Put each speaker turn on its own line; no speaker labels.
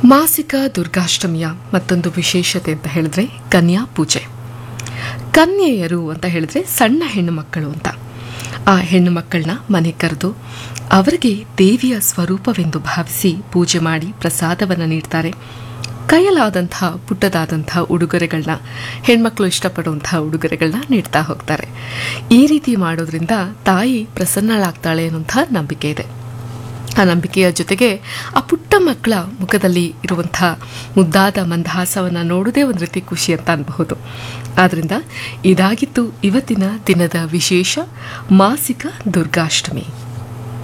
ಮಾಸಿಕ ದುರ್ಗಾಷ್ಟಮಿಯ ಮತ್ತೊಂದು ವಿಶೇಷತೆ ಅಂತ ಹೇಳಿದ್ರೆ ಕನ್ಯಾ ಪೂಜೆ ಕನ್ಯೆಯರು ಅಂತ ಹೇಳಿದ್ರೆ ಸಣ್ಣ ಹೆಣ್ಣು ಮಕ್ಕಳು ಅಂತ ಆ ಹೆಣ್ಣು ಮಕ್ಕಳನ್ನ ಮನೆ ಕರೆದು ಅವರಿಗೆ ದೇವಿಯ ಸ್ವರೂಪವೆಂದು ಭಾವಿಸಿ ಪೂಜೆ ಮಾಡಿ ಪ್ರಸಾದವನ್ನು ನೀಡ್ತಾರೆ ಕೈಯಲಾದಂತಹ ಪುಟ್ಟದಾದಂತಹ ಉಡುಗೊರೆಗಳನ್ನ ಹೆಣ್ಮಕ್ಳು ಇಷ್ಟಪಡುವಂತಹ ಉಡುಗೊರೆಗಳನ್ನ ನೀಡ್ತಾ ಹೋಗ್ತಾರೆ ಈ ರೀತಿ ಮಾಡೋದ್ರಿಂದ ತಾಯಿ ಪ್ರಸನ್ನಳಾಗ್ತಾಳೆ ಅನ್ನುವಂಥ ನಂಬಿಕೆ ಇದೆ ಆ ನಂಬಿಕೆಯ ಜೊತೆಗೆ ಆ ಪುಟ್ಟ ಮಕ್ಕಳ ಮುಖದಲ್ಲಿ ಇರುವಂಥ ಮುದ್ದಾದ ಮಂದಹಾಸವನ್ನು ನೋಡೋದೇ ಒಂದು ರೀತಿ ಖುಷಿ ಅಂತ ಅನ್ಬಹುದು ಆದ್ದರಿಂದ ಇದಾಗಿತ್ತು ಇವತ್ತಿನ ದಿನದ ವಿಶೇಷ ಮಾಸಿಕ ದುರ್ಗಾಷ್ಟಮಿ